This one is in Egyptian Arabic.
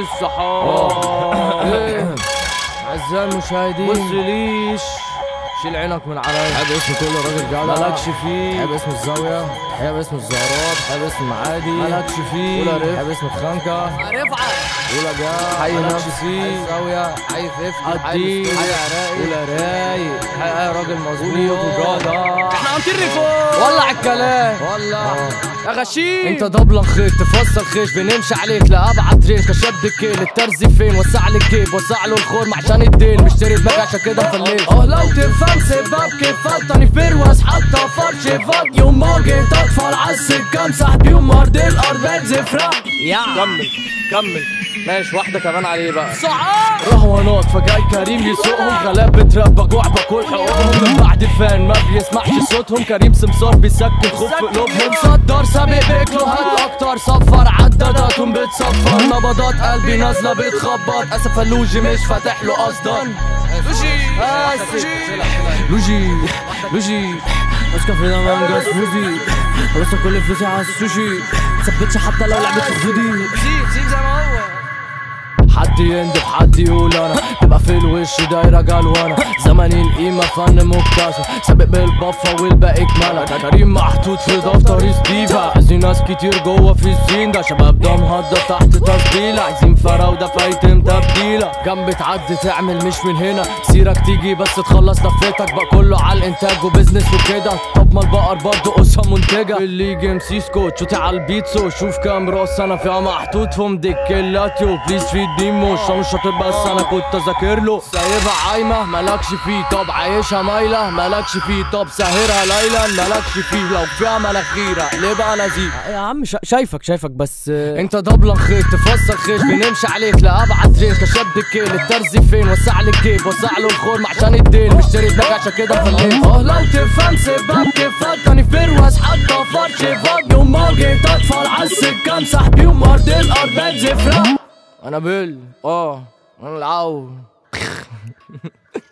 الصحاب إيه. اعزائي المشاهدين بص ليش شيل عينك من عليا حابب اسم كل راجل جدع مالكش فيه حابب اسم الزاوية حابب اسم الزهرات حابب اسم المعادي مالكش فيه ولا رفع حابب اسم الخنكة رفعت ولا جا حي مالكش نفسي. حي الزاوية حي فيفتي حي عدي. مستوري حي عراقي ولا رايق حي اي راجل مظبوط وجدع. وجدع احنا هنطير فوق ولع الكلام ولع يا غشيم انت دبلة خيط تفصل خيش بنمشي عليك لابعد رينج كشد الكيل الترزي فين وسع لي الجيب وسع له الخرم عشان الدين مشتري دماغي عشان كده مفليت اه لو تفهم سباب كيف فلتني برواز حتى فرش فاض يوم ما جيت اطفال عالسكه امسح بيهم ارض الارض بتزفرق يا كمل كمل ماشي واحده كمان عليه بقى صعاب رهوانات فجاي كريم يسوقهم غلاب بتربى جوع باكل حقوقهم من بعد الفان ما بيسمعش صوتهم كريم سمسار بيسكن خوف في قلوبهم صدر سابق بكلوهات اكتر صفر عداداتهم بتصفر نبضات قلبي نازله بتخبط اسف اللوجي مش فاتح له اصلا لوجي لوجي ماسكه في ده مانجا سموزي خلصت كل فلوسي على السوشي مثبتش حتى لو لعبت في خدودي سيب سيب زي ما هو حد يندب حد يقول انا تبقى في الوش دايره جلوانه زمني القيمه فن مكتسب سابق بالبفه والباقي كمالة كريم محطوط في دفتر ستيفا عايزين ناس كتير جوه في السين ده شباب ده مهدى تحت تسجيله عايزين فراوده فايتم تبديله جنب تعدي تعمل مش من هنا سيرك تيجي بس تخلص لفتك بقى كله على الانتاج وبزنس وكده طب ما البقر برضه قصه منتجه اللي يجي ام سكوت شوتي على البيتسو شوف كام راس انا فيها محطوط فيهم ديكيلاتيو بليز في ديمو مش شاطر بس انا كنت اذاكر له سايبها عايمه مالكش فيه طب عايشها مايله مالكش فيه طب ساهرها ليلا مالكش فيه لو فيها مناخيره قلبها نزيهه يا عم شايفك شايفك بس انت دبلة خيط تفصل خيش بنمشي عليك لابعد ريش كشد الكيل الترزي فين وسع لي الجيب وسع له الخرم عشان الدين مشتري دماغي عشان كده فليت اه لو تفهم سباب كيف فاتني برواز حتى فرش فاض يوم ما جيت اطفال عالسكه امسح بيهم ارض الارض بتزفرق انا بيل اه انا العو